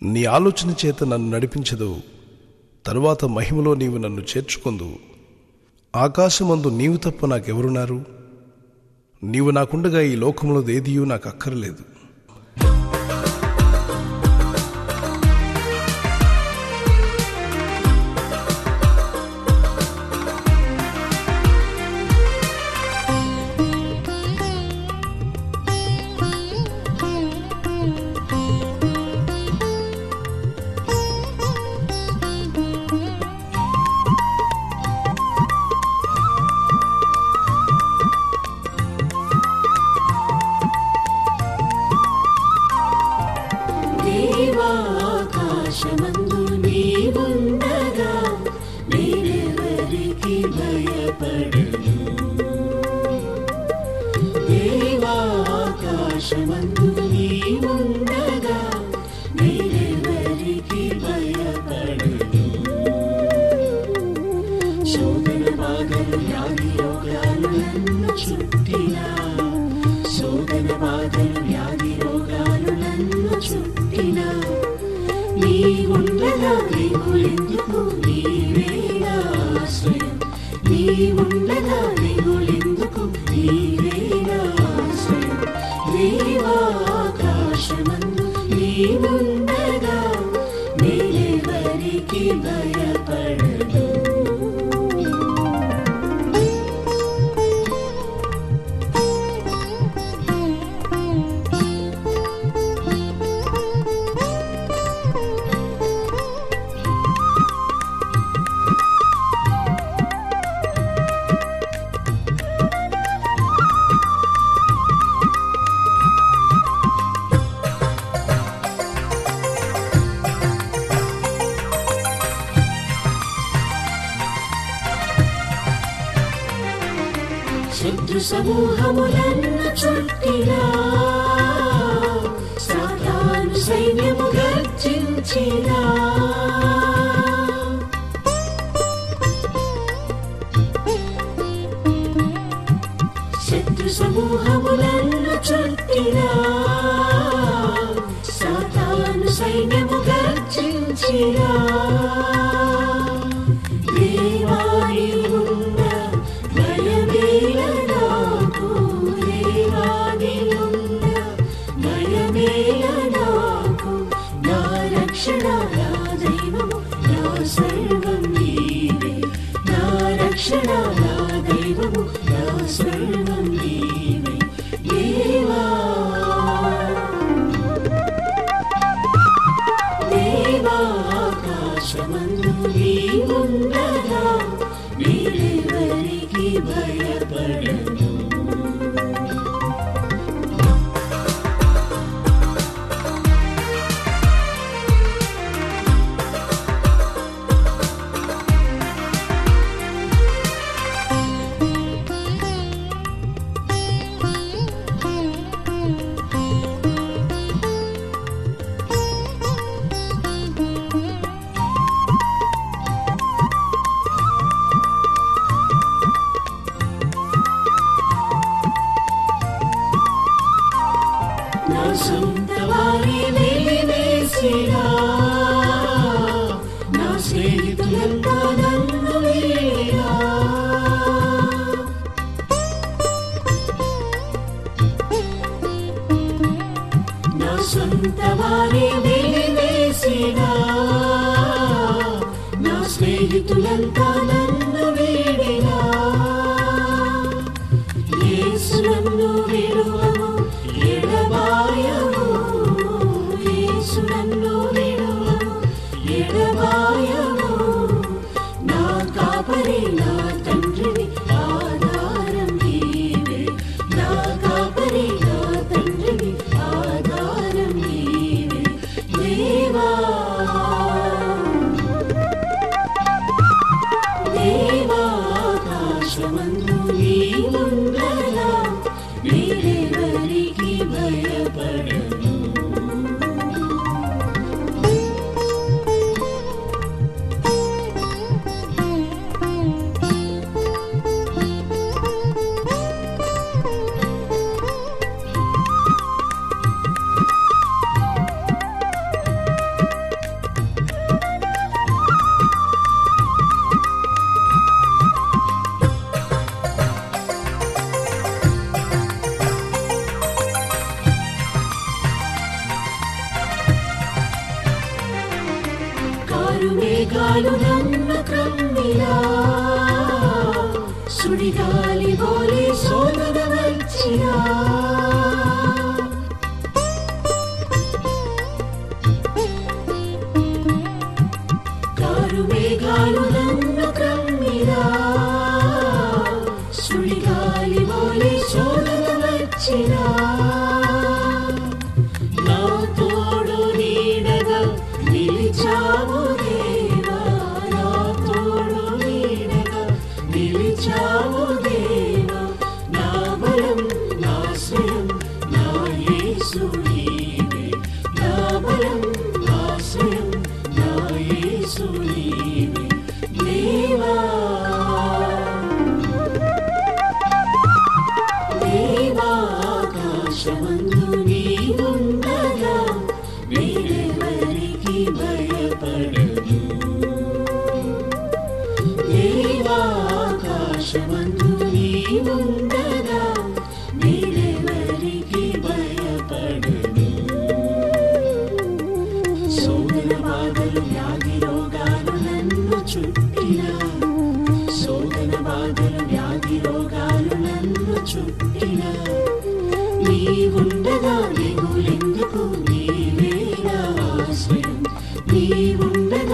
నీ ఆలోచన చేత నన్ను నడిపించదు తరువాత మహిమలో నీవు నన్ను చేర్చుకుందు ఆకాశమందు నీవు తప్ప నాకెవరున్నారు నీవు నాకుండగా ఈ లోకంలో ఏదియూ నాకు అక్కర్లేదు దేవాకాశమందు నీవుండగా నేనెవరికి భయపడను దేవాకాశమందు నీవుండగా నేనెవరికి భయపడను శోధన బాధలు వ్యాధి రోగాలు నన్ను చుట్టినా శోధన బాధలు వ్యాధి రోగాలు నన్ను చుట్టినా నీ ఉండగా దిగులెందుకు నీవే నా ఆశ్రయం నీ ఉండగా దిగులెందుకు నీవే నా ఆశ్రయం దేవాకాశమందు నీవుండగా నేనెవరికి భయపడను శత్రు సమూహములన్న చుట్టినా సాతాను సైన్యము గర్జించినా శత్రు సమూహములన్న చుట్టినా సాతాను సైన్యము గర్జించినా దేవాని ఉన్న భయమేల నాకు దేవాని ఉన్న భయమేల నాకు నా రక్షణ నా దైవము నా సర్వం నీవే నా రక్షణ నా దైవము నా సర్వం నీవే దేవా దేవాకాశమందు నీవుండగా నేనెవరికి భయపడను నా సొంత వారి వెలివేసినా నా స్నేహితులంతా నన్ను వీడినా నా సొంత వారి వెలివేసినా నా స్నేహితులంతా నన్ను వీడినా యేసు నన్ను విడువము ఎడబాయము యేసు నన్ను విడువము ఎడబాయము నా కాపరి నా తండ్రిని ఆధారం నీవే నా కాపరి నా తండ్రిని ఆధారం నీవే దేవా దేవాకాశమందు నీవుండగా నేనెవరికి భయపడను కారు మేఘాలు నన్ను క్రమ్మిలా సుడిగాలి బోలి సోదన వచ్చినా కారు మేఘాలు నన్ను క్రమ్మిలా సుడిగాలి బోలి సోదన వచ్చినా నా తోడు నీడగా నిలిచావు దేవా నా తోడు నీడగా నిలిచావు దేవా నా బలం నా శ్రయం నా యేసు నీవే నా బలం నా శ్రయం నా యేసు నీవే దేవా దేవాకాశమందు నీవుండగా వేరెవరికి భయపడను దేవాకాశమందు నీవుండగా వేరెవరికి భయపడను సోదర బాధలు వ్యాధి రోగాలు నన్ను చుట్టినా శోధన బాధలు వ్యాధి రోగాలు నన్ను చుట్టిన నీవుండగా దిగులెందుకు నీవే నా ఆశ్రయం నీవుండగా